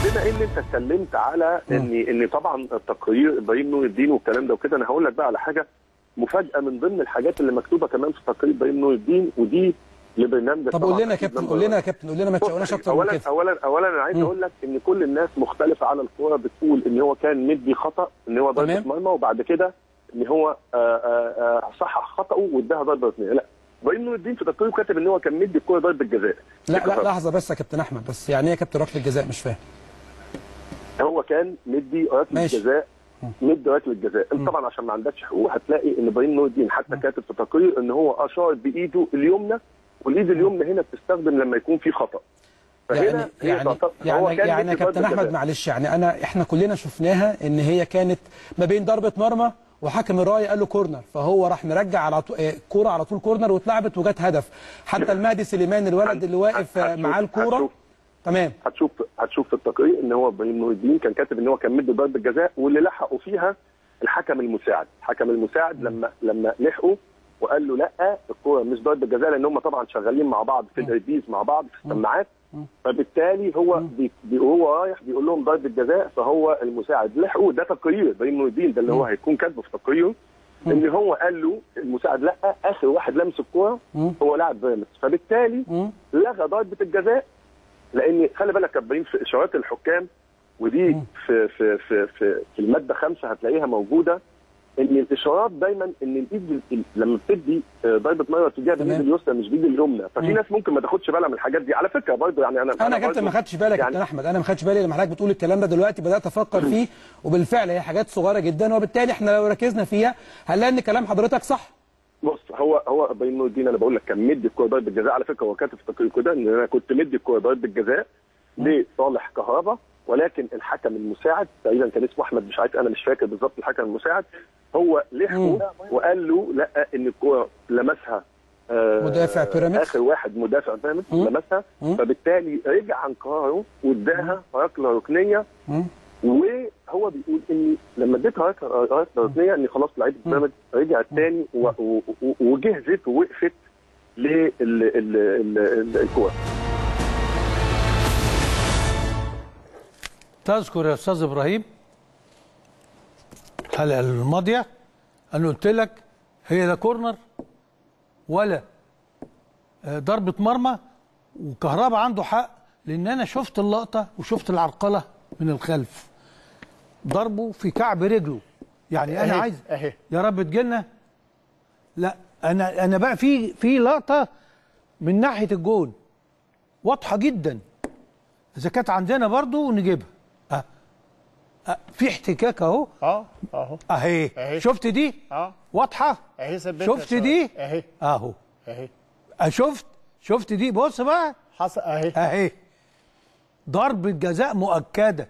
بما ان انت اتكلمت على ان ان طبعا التقرير ابراهيم نور الدين والكلام ده وكده انا هقول لك بقى على حاجه مفاجاه من ضمن الحاجات اللي مكتوبه كمان في تقرير ابراهيم نور الدين ودي لبرنامج طب قول لنا يا كابتن قول لنا يا كابتن قول لنا ما تشوقناش اكتر من اولا كده اولا اولا انا عايز مم. اقول لك ان كل الناس مختلفه على الكوره بتقول ان هو كان مدي خطا ان هو ضربه تمام. مرمى وبعد كده ان هو آه، آه، آه، صحح خطاه واداها ضربه ركنيه لا ابراهيم نور الدين في تقريره كاتب ان هو كان مدي الكوره ضربه جزاء لا لا لحظه بس يا كابتن احمد بس يعني ايه يا كابتن ركله الجزاء مش فاهم هو كان مدي ركله ماشي. جزاء مدي ركله جزاء انت طبعا عشان ما عندكش حقوق هتلاقي ان ابراهيم نور الدين حتى كاتب في تقرير ان هو اشار بايده اليمنى والايد اليمنى هنا بتستخدم لما يكون في خطا فهنا يعني هي يعني تعتبر- هو يعني كان يعني يا مدي كابتن ضربة احمد جزاء. معلش يعني انا احنا كلنا شفناها ان هي كانت ما بين ضربه مرمى وحكم الرايه قال له كورنر فهو راح مرجع على طول آه، كوره على طول كورنر واتلعبت وجت هدف حتى المهدي سليمان الولد اللي واقف آه، هتشوف- معاه الكوره هتشوف. تمام هتشوف هتشوف في التقرير ان هو ابراهيم نور الدين كان كاتب ان هو كان مدي ضربه جزاء واللي لحقوا فيها الحكم المساعد، الحكم المساعد لما لما لحقوا وقال له لا الكوره مش ضربه جزاء لان هم طبعا شغالين مع بعض في الريبيز مع بعض في السماعات فبالتالي هو بي بي هو رايح بيقول لهم ضربه جزاء فهو المساعد لحقوا ده تقرير ابراهيم نور الدين ده اللي هو هيكون كاتبه في تقريره ان هو قال له المساعد لا اخر واحد لمس الكوره هو لاعب بيراميدز فبالتالي لغى ضربه الجزاء لان خلي بالك يا ابراهيم في اشارات الحكام ودي في في في في, في الماده خمسه هتلاقيها موجوده ان الاشارات دايما ان الايد ال- لما بتدي آه، ضربه مرمى بتديها بالايد اليسرى مش بالايد اليمنى ففي مم. ناس ممكن ما تاخدش بالها من الحاجات دي على فكره برضه يعني انا انا يا كابتن برضه ما خدتش بالك يا كابتن احمد انا ما خدتش بالي لما حضرتك بتقول الكلام ده دلوقتي بدات افكر فيه وبالفعل هي حاجات صغيره جدا وبالتالي احنا لو ركزنا فيها هنلاقي ان كلام حضرتك صح بص هو هو ابراهيم نور الدين انا بقول لك كان مدي الكوره ضربه جزاء على فكره هو كاتب في التقرير كده ان انا كنت مدي الكوره ضربه جزاء لصالح كهربا ولكن الحكم المساعد تقريبا كان اسمه احمد مش عارف انا مش فاكر بالظبط الحكم المساعد هو لحقه وقال له لا ان الكوره لمسها آه، مدافع بيراميدز. اخر واحد مدافع بيراميدز لمسها فبالتالي رجع عن قراره واداها ركله ركنيه وهو بيقول ان لما اديتها ركله ركلة ركنيه ان خلاص لعيبه بيراميدز رجعت تاني و- و- و- وجهزت ووقفت للكوره تذكر يا استاذ ابراهيم الحلقه الماضيه انا قلت لك هي لا كورنر ولا آه، ضربه مرمى وكهربا عنده حق لان انا شفت اللقطه وشفت العرقله من الخلف ضربه في كعب رجله يعني انا أهي، عايز أهي. يا رب تجيلنا لا انا انا بقى في في لقطه من ناحيه الجون واضحه جدا اذا كانت عندنا برضو نجيبها أه. أه. في احتكاك اهو اه اهو اهي أهي. شفت دي اه واضحه اهي ثبتها شفت شوية. دي اهي اهو اهي أه شفت شفت دي بص بقى حصل اهي اهي ضربة جزاء مؤكدة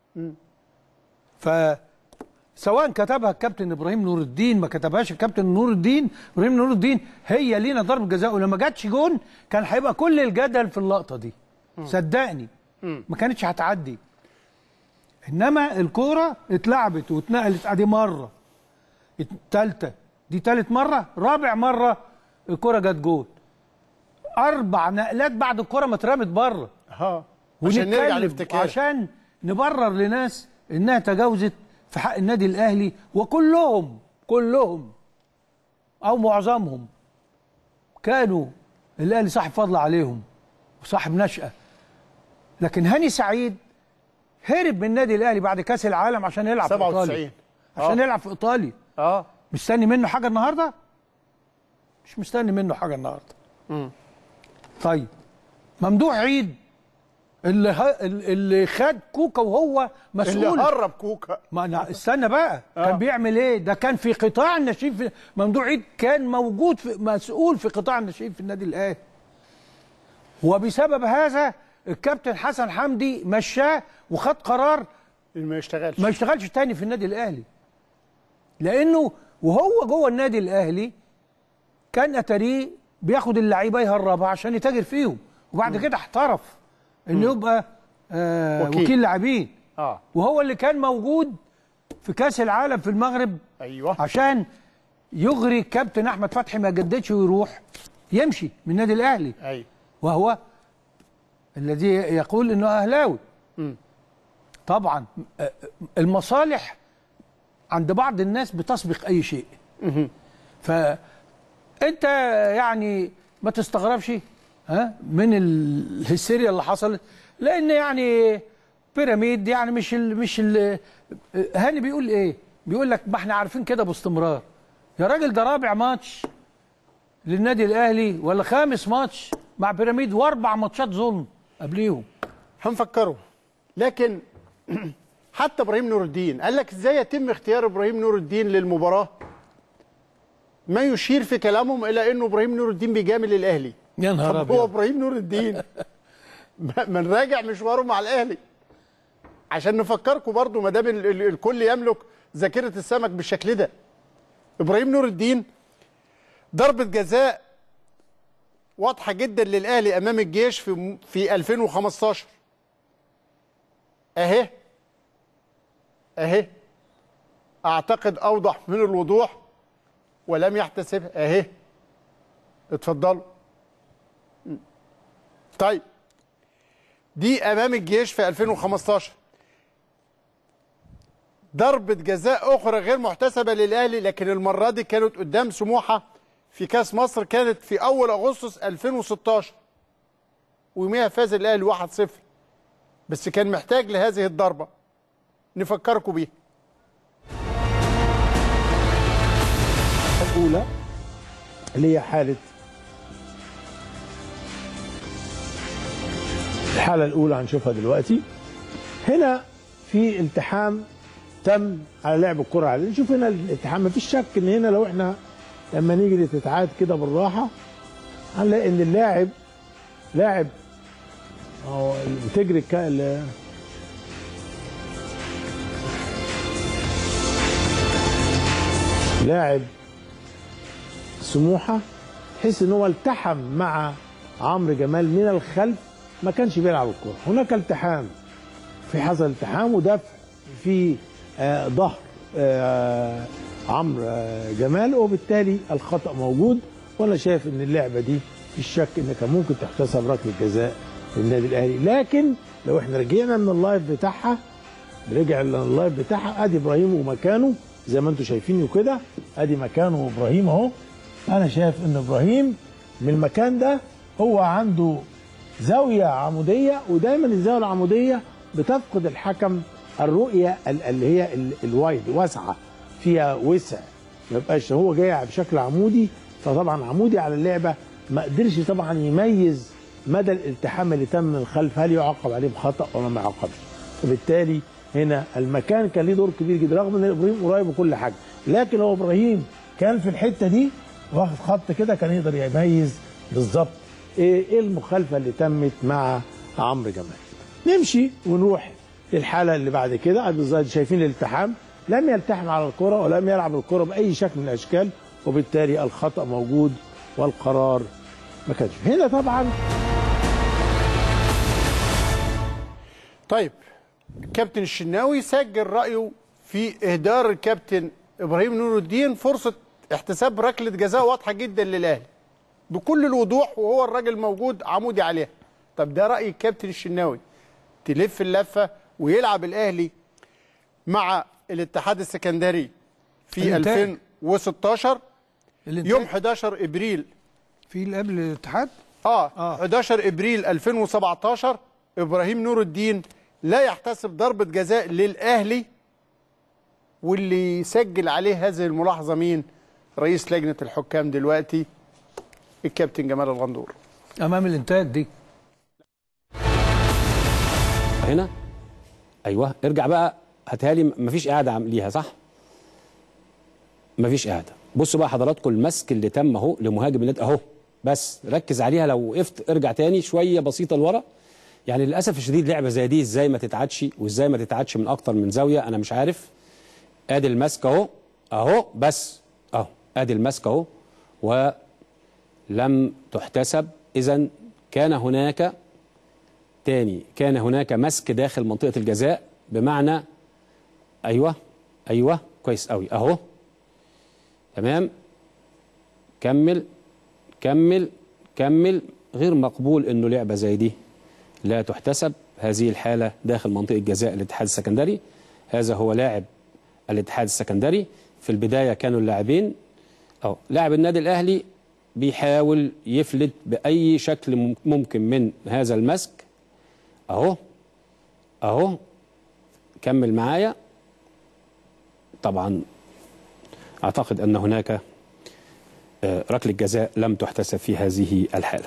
ف سواء كتبها الكابتن ابراهيم نور الدين ما كتبهاش الكابتن نور الدين ابراهيم نور الدين هي لينا ضربة جزاء ولما جاتش جون كان هيبقى كل الجدل في اللقطة دي صدقني ما كانتش هتعدي انما الكوره اتلعبت واتنقلت ادي مره الثالثه دي ثالث مره رابع مره الكوره جت جول اربع نقلات بعد الكوره ما اترمت بره اه عشان نرجع ونتكلم نفتكرها عشان نبرر لناس انها تجاوزت في حق النادي الاهلي وكلهم كلهم او معظمهم كانوا الاهلي صاحب فضل عليهم وصاحب نشأة لكن هاني سعيد هرب من النادي الاهلي بعد كاس العالم عشان يلعب في 97. ايطاليا عشان آه. يلعب في ايطاليا اه مستني منه حاجه النهارده مش مستني منه حاجه النهارده مم. طيب ممدوح عيد اللي ه... اللي خد كوكا وهو مسؤول اللي هرب كوكا ما أنا استنى بقى آه. كان بيعمل ايه ده كان في قطاع الناشئين في ممدوح عيد كان موجود في مسؤول في قطاع الناشئين في النادي الاهلي وبسبب هذا الكابتن حسن حمدي مشاه وخد قرار ما يشتغلش ما يشتغلش تاني في النادي الاهلي لانه وهو جوه النادي الاهلي كان اتاريه بياخد اللعيبه يهربها عشان يتاجر فيهم وبعد كده احترف انه يبقى آه وكيل. وكيل, لاعبين اه وهو اللي كان موجود في كاس العالم في المغرب ايوه عشان يغري الكابتن احمد فتحي ما يجددش ويروح يمشي من النادي الاهلي ايوه وهو الذي يقول انه اهلاوي مم. طبعا آه، المصالح عند بعض الناس بتسبق اي شيء فانت يعني ما تستغربش ها من الهستيريا اللي حصلت لان يعني بيراميد يعني مش ال مش ال هاني بيقول ايه بيقول لك ما احنا عارفين كده باستمرار يا راجل ده رابع ماتش للنادي الاهلي ولا خامس ماتش مع بيراميد واربع ماتشات ظلم قبليهم هنفكره لكن حتى ابراهيم نور الدين قال لك ازاي يتم اختيار ابراهيم نور الدين للمباراه ما يشير في كلامهم الى انه ابراهيم نور الدين بيجامل الاهلي يا نهار طب هو ابيض ابراهيم نور الدين ما- ما نراجع مشواره مع الاهلي عشان نفكركم برضو ما دام ال- ال- الكل يملك ذاكره السمك بالشكل ده ابراهيم نور الدين ضربه جزاء واضحه جدا للاهلي امام الجيش في م- في 2015 اهي اهي اعتقد اوضح من الوضوح ولم يحتسبها اهي اتفضلوا طيب دي امام الجيش في 2015 ضربة جزاء أخرى غير محتسبة للأهلي لكن المرة دي كانت قدام سموحة في كأس مصر كانت في أول أغسطس 2016 ويوميها فاز الأهلي 1-0 بس كان محتاج لهذه الضربة نفكركم بيها الأولى اللي هي حالة الحالة الأولى هنشوفها دلوقتي هنا في التحام تم على لعب الكرة عليه نشوف هنا الالتحام مفيش شك ان هنا لو احنا لما نيجي تتعاد كده بالراحة هنلاقي ان اللاعب لاعب هو بتجري الك- ال- لاعب سموحه تحس ان هو التحم مع عمرو جمال من الخلف ما كانش بيلعب الكره هناك التحام في حصل التحام ودفع في آه، ظهر آه، عمرو آه، جمال وبالتالي الخطا موجود وانا شايف ان اللعبه دي في الشك ان كان ممكن تحتسب ركله جزاء للنادي الاهلي لكن لو احنا رجعنا من اللايف بتاعها رجع اللايف بتاعها ادي ابراهيم ومكانه زي ما انتم شايفينه كده ادي مكانه ابراهيم اهو انا شايف ان ابراهيم من المكان ده هو عنده زاويه عموديه ودايما الزاويه العموديه بتفقد الحكم الرؤيه ال- اللي هي ال- الوايد واسعه فيها وسع ما يبقاش هو جاي بشكل عمودي فطبعا عمودي على اللعبه ما قدرش طبعا يميز مدى الالتحام اللي تم من الخلف هل يعاقب عليه بخطا ولا ما يعاقبش فبالتالي هنا المكان كان ليه دور كبير جدا رغم ان ابراهيم قريب وكل حاجه لكن لو ابراهيم كان في الحته دي واخد خط كده كان يقدر يميز بالظبط ايه إيه المخالفه اللي تمت مع عمرو جمال نمشي ونروح للحاله اللي بعد كده بالظبط شايفين الالتحام لم يلتحم على الكره ولم يلعب الكره باي شكل من الاشكال وبالتالي الخطا موجود والقرار ما كانش هنا طبعا طيب كابتن الشناوي سجل رأيه في إهدار الكابتن إبراهيم نور الدين فرصة احتساب ركلة جزاء واضحة جدا للأهلي بكل الوضوح وهو الراجل موجود عمودي عليها طب ده رأي الكابتن الشناوي تلف اللفة ويلعب الأهلي مع الاتحاد السكندري في الإنتاج. 2016 الانتاج يوم 11 ابريل في اللي قبل الاتحاد اه, آه. 11 ابريل 2017 ابراهيم نور الدين لا يحتسب ضربه جزاء للاهلي واللي سجل عليه هذه الملاحظه مين؟ رئيس لجنه الحكام دلوقتي الكابتن جمال الغندور. امام الانتاج دي هنا ايوه ارجع بقى هاتها لي مفيش اعاده عم- ليها صح مفيش اعاده بصوا بقى حضراتكم المسك اللي تم اهو لمهاجم النادي اهو بس ركز عليها لو وقفت ارجع تاني شويه بسيطه لورا يعني للاسف الشديد لعبه زي دي ازاي ما تتعادش وازاي ما تتعادش من اكتر من زاويه انا مش عارف ادي المسك اهو اهو بس اهو ادي المسك اهو ولم تحتسب اذا كان هناك تاني كان هناك مسك داخل منطقة الجزاء بمعنى أيوة أيوة كويس قوي أهو تمام كمل كمل كمل غير مقبول إنه لعبة زي دي لا تحتسب هذه الحالة داخل منطقة جزاء الاتحاد السكندري هذا هو لاعب الاتحاد السكندري في البداية كانوا اللاعبين أو لاعب النادي الأهلي بيحاول يفلت بأي شكل مم- ممكن من هذا المسك أهو أهو كمل معايا طبعا أعتقد أن هناك آه، ركلة جزاء لم تحتسب في هذه الحالة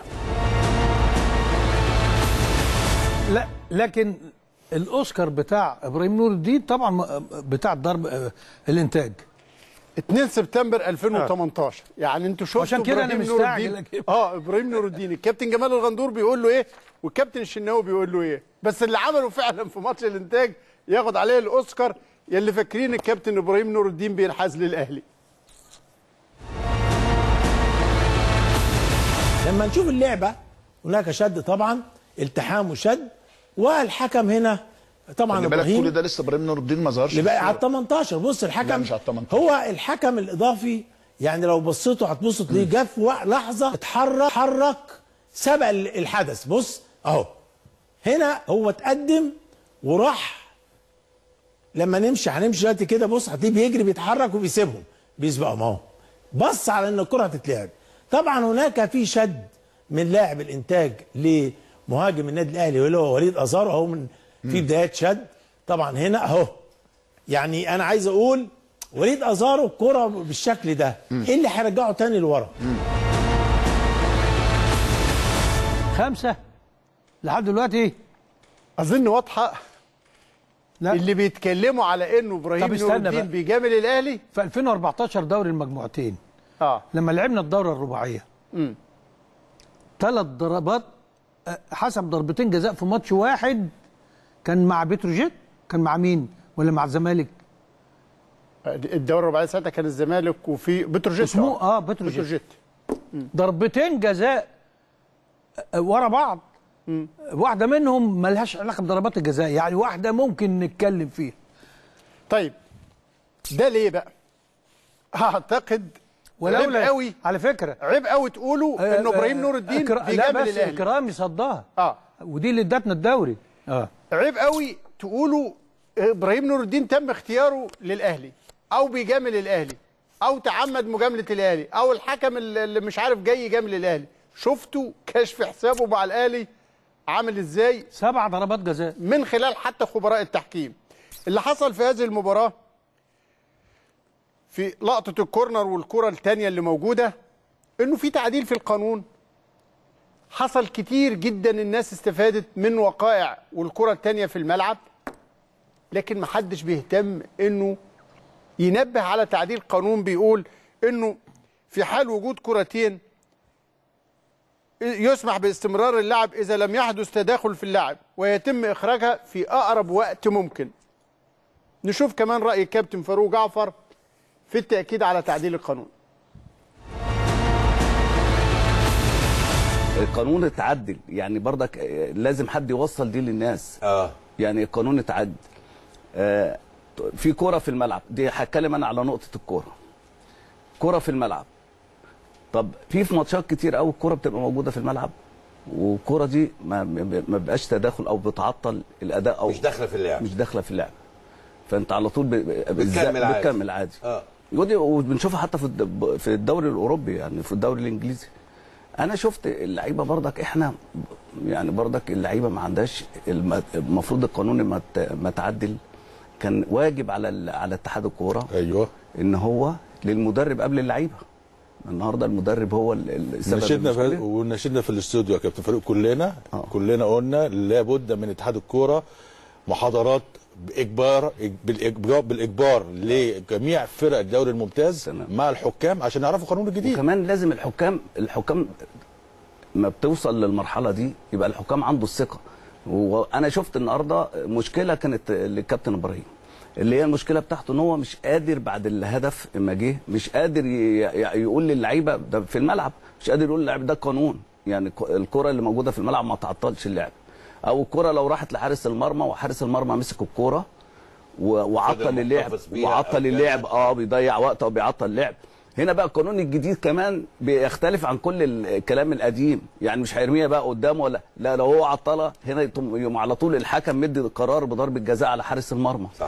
لا لكن الاوسكار بتاع ابراهيم نور الدين طبعا م- بتاع الضرب آه، الانتاج 2 سبتمبر 2018 يعني انتوا شفتوا عشان كده أنا إبراهيم نور مستعجل الدين أجيب. اه ابراهيم نور الدين الكابتن جمال الغندور بيقول له ايه والكابتن الشناوي بيقول له ايه بس اللي عمله فعلا في ماتش الانتاج ياخد عليه الاوسكار يلي فاكرين الكابتن ابراهيم نور الدين بينحاز للاهلي لما نشوف اللعبه هناك شد طبعا التحام وشد والحكم هنا طبعا خلي بالك ابراهيم كل ده لسه ابراهيم نور الدين ما ظهرش اللي في بقى على الصورة. ال 18 بص الحكم لا، مش على ال 18. هو الحكم الاضافي يعني لو بصيتوا هتبصوا تلاقيه جه في وق- لحظه اتحرك حرك سبق ال- الحدث بص اهو هنا هو اتقدم وراح لما نمشي هنمشي دلوقتي كده بص هتلاقيه بيجري بيتحرك وبيسيبهم بيسبقهم اهو بص على ان الكره هتتلعب طبعا هناك في شد من لاعب الانتاج لمهاجم النادي الاهلي واللي هو وليد ازارو اهو من في بدايات شد طبعا هنا اهو يعني انا عايز اقول وليد ازارو الكره بالشكل ده ايه اللي هيرجعه تاني لورا خمسه لحد دلوقتي اظن واضحه لا اللي بيتكلموا على انه ابراهيم طب نور استنى الدين بقى. بيجامل الاهلي في 2014 دوري المجموعتين اه لما لعبنا الدوره الرباعيه امم ثلاث ضربات آه، حسب ضربتين جزاء في ماتش واحد كان مع بتروجيت كان مع مين ولا مع الزمالك الدوري الرباعي ساعتها كان الزمالك وفي بتروجيت اسمه اه بتروجيت بتروجيت ضربتين جزاء آه، ورا بعض واحده منهم ملهاش علاقه بضربات الجزاء يعني واحده ممكن نتكلم فيها طيب ده ليه بقى؟ اعتقد عيب ولولا قوي على فكره عيب قوي تقولوا انه ابراهيم نور الدين إكرا... لا بيجامل بس الاهلي اكرامي صدها اه ودي اللي ادتنا الدوري اه عيب قوي تقولوا ابراهيم نور الدين تم اختياره للاهلي او بيجامل الاهلي او تعمد مجامله الاهلي او الحكم اللي اللي مش عارف جاي يجامل الاهلي شفتوا كشف حسابه مع الاهلي عامل ازاي سبع ضربات جزاء من خلال حتى خبراء التحكيم اللي حصل في هذه المباراة في لقطة الكورنر والكرة الثانية اللي موجودة انه في تعديل في القانون حصل كتير جدا الناس استفادت من وقائع والكرة الثانية في الملعب لكن محدش بيهتم انه ينبه على تعديل قانون بيقول انه في حال وجود كرتين يسمح باستمرار اللعب اذا لم يحدث تداخل في اللعب ويتم اخراجها في اقرب وقت ممكن نشوف كمان راي الكابتن فاروق جعفر في التاكيد على تعديل القانون القانون اتعدل يعني برضك آه، لازم حد يوصل دي للناس اه يعني القانون اتعدل آه، في كرة في الملعب دي هتكلم انا على نقطة الكرة كرة في الملعب طب في في ماتشات كتير قوي الكرة بتبقى موجودة في الملعب والكرة دي ما ما ما بقاش تداخل او بتعطل الاداء او مش داخله في اللعب مش داخله في اللعب فانت على طول ب- ب- بتكمل عادي. بتكمل عادي اه ودي وبنشوفها حتى في الد- في الدوري الاوروبي يعني في الدوري الانجليزي انا شفت اللعيبه برضك احنا يعني برضك اللعيبه ما عندهاش الم- المفروض القانون ما ت- ما تعدل كان واجب على ال- على اتحاد الكوره ايوه ان هو للمدرب قبل اللعيبه النهارده المدرب هو ال- ال- السبب نشدنا في المشكلة. ونشدنا في الاستوديو يا كابتن فاروق كلنا آه. كلنا قلنا لابد من اتحاد الكوره محاضرات باجبار بالاجبار بالاجبار لجميع فرق الدوري الممتاز تمام. مع الحكام عشان يعرفوا القانون الجديد وكمان لازم الحكام الحكام ما بتوصل للمرحله دي يبقى الحكام عنده الثقه وانا شفت النهارده مشكله كانت للكابتن ابراهيم اللي هي المشكله بتاعته ان هو مش قادر بعد الهدف اما جه مش قادر ي- ي- يقول للعيبه ده في الملعب مش قادر يقول للعيبه ده قانون يعني ك- الكره اللي موجوده في الملعب ما تعطلش اللعب او الكره لو راحت لحارس المرمى وحارس المرمى مسك الكوره و- وعطل فضل اللعب محتفظ بيها أو وعطل كده. اللعب اه بيضيع وقت او بيعطل اللعب هنا بقى القانون الجديد كمان بيختلف عن كل الكلام القديم يعني مش هيرميها بقى قدامه ولا لا لو هو عطلها هنا يتم- يقوم على طول الحكم مدي قرار بضرب الجزاء على حارس المرمى صح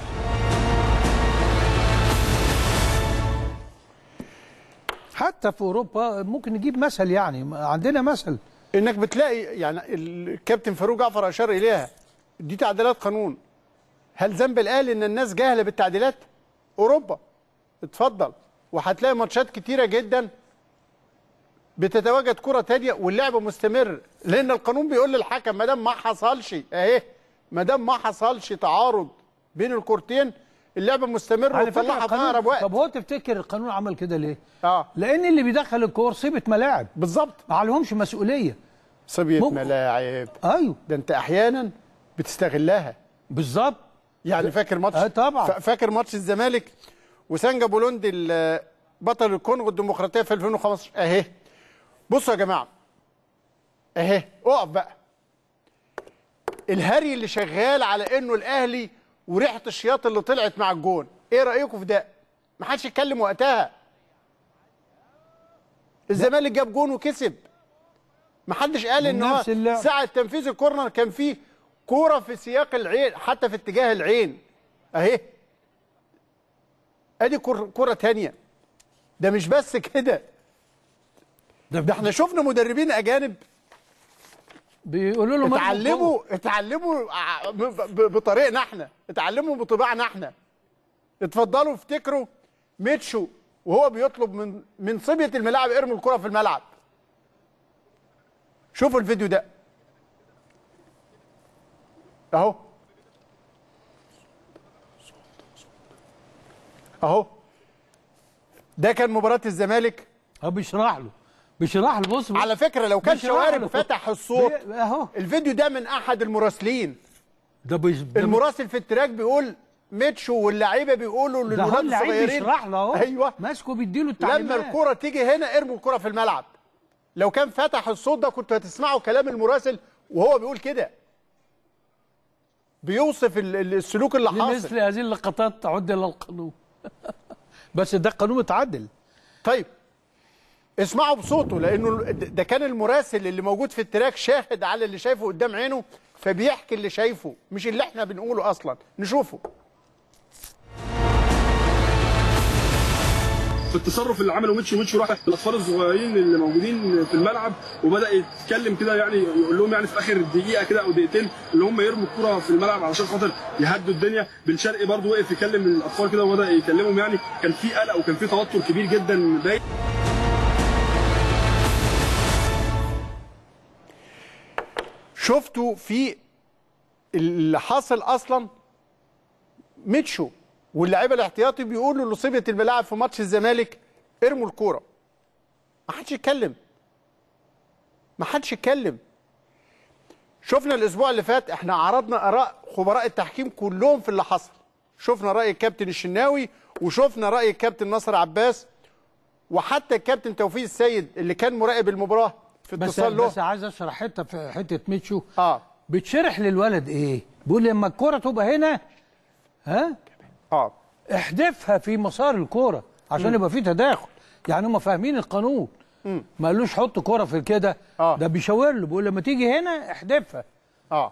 حتى في اوروبا ممكن نجيب مثل يعني عندنا مثل انك بتلاقي يعني الكابتن فاروق جعفر اشار اليها دي تعديلات قانون هل ذنب الاهلي ان الناس جاهله بالتعديلات اوروبا اتفضل وهتلاقي ماتشات كتيره جدا بتتواجد كره تانية واللعب مستمر لان القانون بيقول للحكم ما دام ما حصلش اهي ما دام ما حصلش تعارض بين الكورتين اللعب مستمر على فكرة وتطلعها في القانون- اقرب وقت طب هو تفتكر القانون عمل كده ليه؟ اه لان اللي بيدخل الكور صيبه ملاعب بالظبط ما عليهمش مسؤوليه صبيه ممكن- ملاعب ايوه ده انت احيانا بتستغلها بالظبط يعني فاكر ماتش آه طبعا. فا- فاكر ماتش الزمالك وسانجا بولوندي ال- بطل الكونغو الديمقراطيه في 2015 اهي بصوا يا جماعه اهي اقف بقى الهري اللي شغال على انه الاهلي وريحه الشياط اللي طلعت مع الجون ايه رايكم في ده ما حدش يتكلم وقتها الزمالك جاب جون وكسب ما حدش قال ان هو نفس اللعب. ساعه تنفيذ الكورنر كان فيه كوره في سياق العين حتى في اتجاه العين اهي ادي كر- كره تانية ده مش بس كده ده احنا شفنا مدربين اجانب بيقولوا له ملك الجون. اتعلموا اتعلموا ع- ب- ب- بطريقنا احنا اتعلموا بطباعنا احنا اتفضلوا افتكروا ميتشو وهو بيطلب من من صبيه الملاعب ارموا الكره في الملعب شوفوا الفيديو ده اهو اهو ده كان مباراه الزمالك اه بيشرح له بيشرح له بص على فكره لو كان بيشرح شوارب له. فتح الصوت بي- اهو الفيديو ده من احد المراسلين ده بيش ده المراسل في التراك بيقول ميتشو واللعيبه بيقولوا ده هو للولاد اللعيب الصغيرين بيشرح له اهو ايوه ماسكه بيديله لما التعليمات الكره تيجي هنا ارموا الكره في الملعب لو كان فتح الصوت ده كنتوا هتسمعوا كلام المراسل وهو بيقول كده بيوصف ال- ال- السلوك اللي حاصل لمثل هذه اللقطات تعد الى القانون بس ده قانون متعدل طيب اسمعوا بصوته لانه ده كان المراسل اللي موجود في التراك شاهد على اللي شايفه قدام عينه فبيحكي اللي شايفه مش اللي احنا بنقوله اصلا نشوفه في التصرف اللي عمله ميتشو ميتشو راح الاطفال الصغيرين اللي موجودين في الملعب وبدا يتكلم كده يعني يقول لهم يعني في اخر دقيقه كده او دقيقتين اللي هم يرموا الكره في الملعب علشان خاطر يهدوا الدنيا بن شرقي برضه وقف يكلم الاطفال كده وبدا يكلمهم يعني كان في قلق وكان في توتر كبير جدا باين شفتوا في اللي حاصل اصلا ميتشو واللاعيبه الاحتياطي بيقولوا لصيبه الملاعب في ماتش الزمالك ارموا الكوره ما حدش يتكلم ما حدش يتكلم شفنا الاسبوع اللي فات احنا عرضنا اراء خبراء التحكيم كلهم في اللي حصل شفنا راي الكابتن الشناوي وشفنا راي الكابتن نصر عباس وحتى الكابتن توفيق السيد اللي كان مراقب المباراه في بس اتصال له بس عايز اشرح حته في حته ميتشو اه بتشرح للولد ايه بيقول لما الكوره تبقى هنا ها اه احذفها في مسار الكوره عشان يبقى في تداخل يعني هم فاهمين القانون ما قالوش حط كوره في كده آه. ده بيشاور له بيقول لما تيجي هنا احذفها اه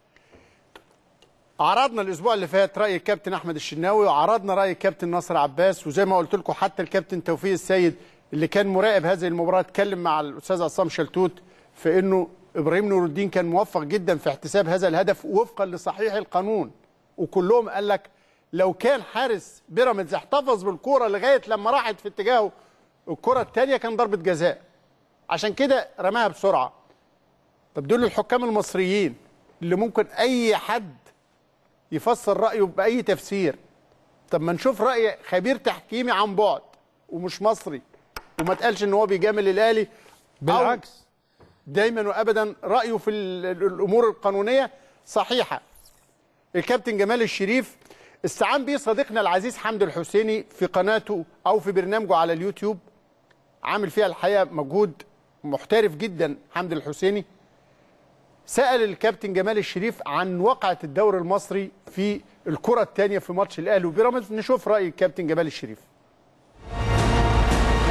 عرضنا الاسبوع اللي فات راي الكابتن احمد الشناوي وعرضنا راي الكابتن ناصر عباس وزي ما قلت لكم حتى الكابتن توفيق السيد اللي كان مراقب هذه المباراه اتكلم مع الاستاذ عصام شلتوت في انه ابراهيم نور الدين كان موفق جدا في احتساب هذا الهدف وفقا لصحيح القانون وكلهم قال لك لو كان حارس بيراميدز احتفظ بالكوره لغايه لما راحت في اتجاهه الكره الثانيه كان ضربه جزاء عشان كده رماها بسرعه طب دول الحكام المصريين اللي ممكن اي حد يفسر رايه باي تفسير طب ما نشوف راي خبير تحكيمي عن بعد ومش مصري وما تقالش ان هو بيجامل الاهلي أو بالعكس دايما وابدا رايه في ال- ال- الامور القانونيه صحيحه الكابتن جمال الشريف استعان بيه صديقنا العزيز حمد الحسيني في قناته او في برنامجه على اليوتيوب عامل فيها الحقيقه مجهود محترف جدا حمد الحسيني سأل الكابتن جمال الشريف عن وقعة الدوري المصري في الكرة الثانية في ماتش الأهلي وبيراميدز نشوف رأي الكابتن جمال الشريف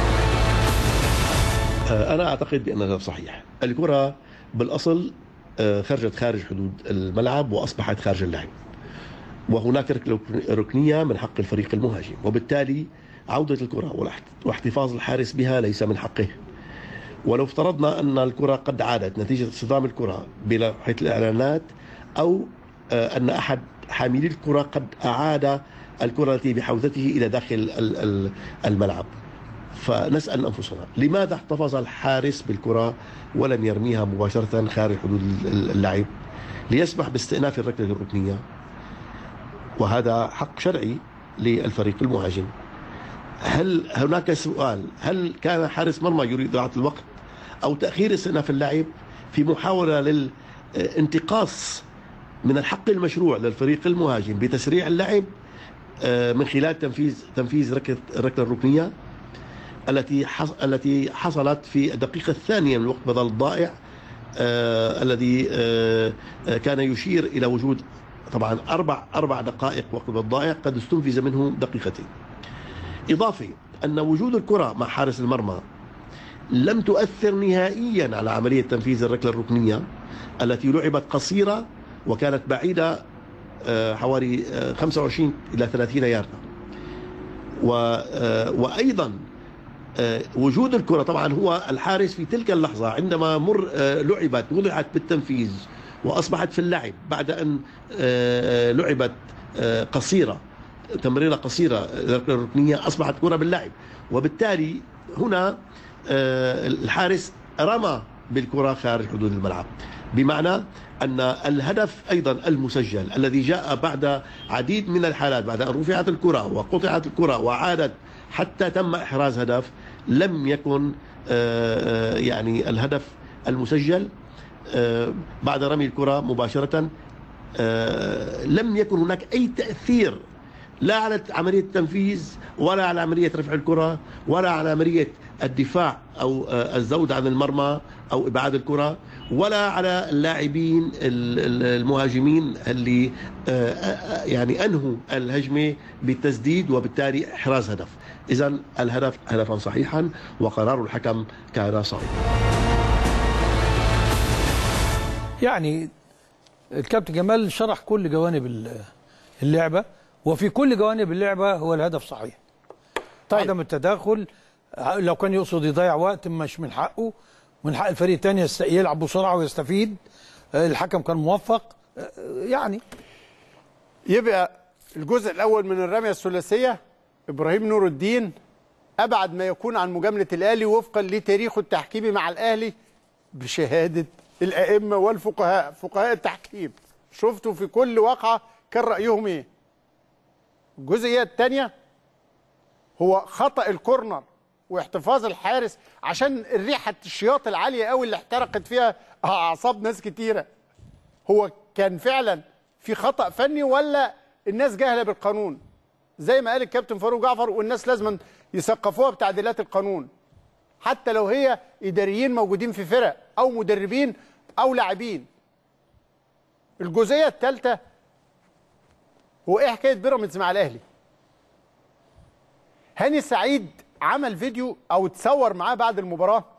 آه، أنا أعتقد بأن هذا صحيح الكرة بالأصل آه، خرجت خارج حدود الملعب وأصبحت خارج اللعب وهناك رك- ركنية من حق الفريق المهاجم وبالتالي عودة الكرة والاحت- واحتفاظ الحارس بها ليس من حقه ولو افترضنا أن الكرة قد عادت نتيجة اصطدام الكرة بلوحة الإعلانات أو آه، أن أحد حاملي الكرة قد أعاد الكرة التي بحوزته إلى داخل ال- ال- الملعب فنسأل أنفسنا لماذا احتفظ الحارس بالكرة ولم يرميها مباشرة خارج حدود ال- اللعب ليسمح باستئناف الركلة الركنية وهذا حق شرعي للفريق المهاجم هل هناك سؤال هل كان حارس مرمى يريد إضاعة الوقت أو تأخير استئناف اللعب في محاولة للانتقاص من الحق المشروع للفريق المهاجم بتسريع اللعب آه، من خلال تنفيذ تنفيذ ركله الركله الركنيه التي حص... التي حصلت في الدقيقه الثانيه من الوقت بدل الضائع آه الذي آه آه، كان يشير الى وجود طبعا اربع اربع دقائق وقت بدل الضائع قد استنفذ منه دقيقتين. اضافه ان وجود الكره مع حارس المرمى لم تؤثر نهائيا على عمليه تنفيذ الركله الركنيه التي لعبت قصيره وكانت بعيده آه، حوالي آه، 25 الى 30 ياردة و- آه، وايضا آه، وجود الكره طبعا هو الحارس في تلك اللحظه عندما مر آه، لعبت وضعت بالتنفيذ واصبحت في اللعب بعد ان آه، لعبت آه، قصيره تمريره قصيره الركله الركنيه اصبحت كره باللعب وبالتالي هنا آه، الحارس رمى بالكره خارج حدود الملعب بمعنى ان الهدف ايضا المسجل الذي جاء بعد عديد من الحالات بعد ان رفعت الكره وقطعت الكره وعادت حتى تم احراز هدف لم يكن آه، آه، يعني الهدف المسجل آه، بعد رمي الكره مباشره آه، لم يكن هناك اي تاثير لا على عمليه التنفيذ ولا على عمليه رفع الكره ولا على عمليه الدفاع او آه، الزود عن المرمى او ابعاد الكره ولا على اللاعبين ال- ال- المهاجمين اللي آه، آه، يعني انهوا الهجمه بالتسديد وبالتالي احراز هدف اذا الهدف هدفا صحيحا وقرار الحكم كان صحيحا يعني الكابتن جمال شرح كل جوانب ال- اللعبه وفي كل جوانب اللعبه هو الهدف صحيح طيب. عدم التداخل لو كان يقصد يضيع وقت مش من حقه من حق الفريق الثاني يست- يلعب بسرعه ويستفيد آه، الحكم كان موفق آه، يعني يبقى الجزء الاول من الرميه الثلاثيه ابراهيم نور الدين ابعد ما يكون عن مجامله الاهلي وفقا لتاريخه التحكيمي مع الاهلي بشهاده الائمه والفقهاء فقهاء التحكيم شفتوا في كل واقعه كان رايهم ايه الجزئيه الثانيه هو خطا الكورنر واحتفاظ الحارس عشان الريحه الشياط العاليه قوي اللي احترقت فيها اعصاب ناس كتيره هو كان فعلا في خطا فني ولا الناس جاهله بالقانون زي ما قال الكابتن فاروق جعفر والناس لازم يثقفوها بتعديلات القانون حتى لو هي اداريين موجودين في فرق او مدربين او لاعبين الجزئيه الثالثه هو ايه حكايه بيراميدز مع الاهلي هاني سعيد عمل فيديو او اتصور معاه بعد المباراه